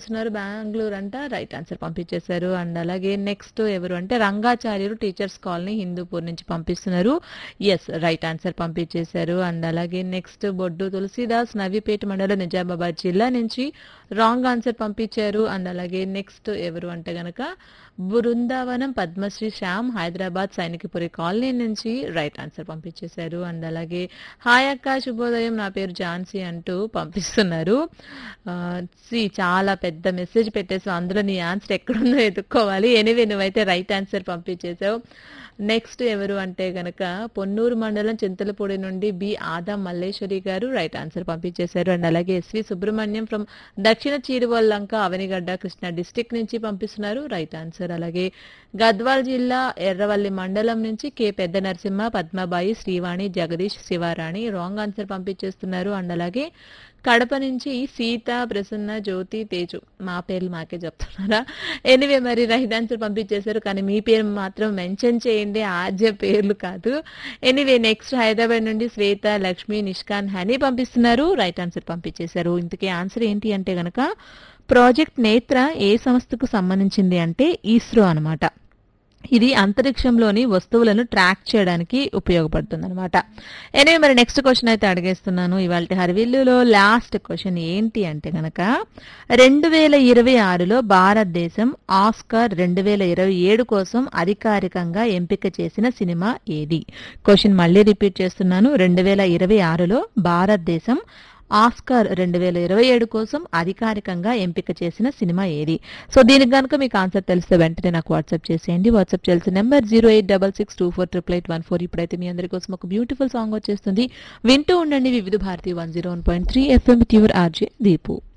పంపించున్నారు బెంగళూరు అంట right answer పంపించేశారు and అలాగే నెక్స్ట్ ఎవరు అంటే రంగాచార్యులు టీచర్స్ కాలనీ హిందూపూర్ నుంచి పంపిస్తున్నారు ఎస్ రైట్ ఆన్సర్ పంపించేశారు అండ్ అలాగే నెక్స్ట్ బొడ్డు తులసిదాస్ నవీపేట మండలం నిజామాబాద్ జిల్లా నుంచి రాంగ్ ఆన్సర్ పంపించారు అండ్ అలాగే నెక్స్ట్ ఎవరు అంటే గనక బృందావనం పద్మశ్రీ శ్యామ్ హైదరాబాద్ సైనికపురి కాలనీ నుంచి రైట్ ఆన్సర్ పంపించేశారు అండ్ అలాగే హాయ్ అక్క శుభోదయం నా పేరు ఝాన్సీ అంటూ పంపిస్తున్నారు ఆ, సి చాలా పెద్ద మెసేజ్ పెట్టేసావు అందులో నీ ఆన్సర్ ఎక్కడుందో ఎదుక్కోవాలి ఎనివే నువ్వైతే రైట్ ఆన్సర్ పంపించేసావు నెక్స్ట్ ఎవరు అంటే గనక పొన్నూరు మండలం చింతలపూడి నుండి B Ada Malleswari garu right answer పంపించేశారు అండ్ అలాగే SV Subrahmanyam from Dakshina Chiruvallanka Avanigadda Krishna district నుంచి పంపిస్తున్నారు రైట్ ఆన్సర్ అలాగే గద్వాల్ జిల్లా ఎర్రవల్లి మండలం నుంచి K Pedda Narasimha Padmabai Srivani Jagadish Sivarani wrong answer పంపించేస్తున్నారు అండ్ అలాగే కడప నుంచి సీత ప్రసన్న జ్యోతి తేజు మా పేర్లు మాకే చెప్తున్నారా ఎనివే మరి రైట్ ఆన్సర్ పంపించేశారు కానీ మీ పేరు మాత్రం మెన్షన్ చేయండి ఆద్య పేర్లు కాదు ఎనివే నెక్స్ట్ హైదరాబాద్ నుండి శ్వేత లక్ష్మి నిష్కాన్ హనీ పంపిస్తున్నారు రైట్ ఆన్సర్ పంపించేశారు ఇంతకీ ఆన్సర్ ఏంటి అంటే గనక ప్రాజెక్ట్ నేత్ర ఏ సంస్థకు సంబంధించింది అంటే ఇస్రో అన్నమాట ఇది అంతరిక్షంలోని వస్తువులను ట్రాక్ చేయడానికి ఉపయోగపడుతుంది అనమాట ఎనివే మరి నెక్స్ట్ క్వశ్చన్ అయితే అడిగేస్తున్నాను ఇవాళ హరివిల్లులో లాస్ట్ క్వశ్చన్ ఏంటి అంటే గనక రెండు వేల ఇరవై ఆరులో భారతదేశం ఆస్కార్ రెండు వేల ఇరవై ఏడు కోసం అధికారికంగా ఎంపిక చేసిన సినిమా ఏది క్వశ్చన్ మళ్ళీ రిపీట్ చేస్తున్నాను రెండు వేల ఇరవై ఆరులో భారతదేశం ఆస్కార్ రెండు వేల ఇరవై ఏడు కోసం అధికారికంగా ఎంపిక చేసిన సినిమా ఏది సో దీనికి కనుక మీకు ఆన్సర్ తెలిస్తే వెంటనే నాకు వాట్సాప్ చేసేయండి వాట్సాప్ చేయాల్సిన number zero eight double six two four triple eight one four ఇప్పుడైతే మీ అందరి కోసం ఒక బ్యూటిఫుల్ సాంగ్ వచ్చేస్తుంది వింటూ ఉండండి Vividh Bharati one zero one point three FM ట్యూర్ ఆర్జే దీపు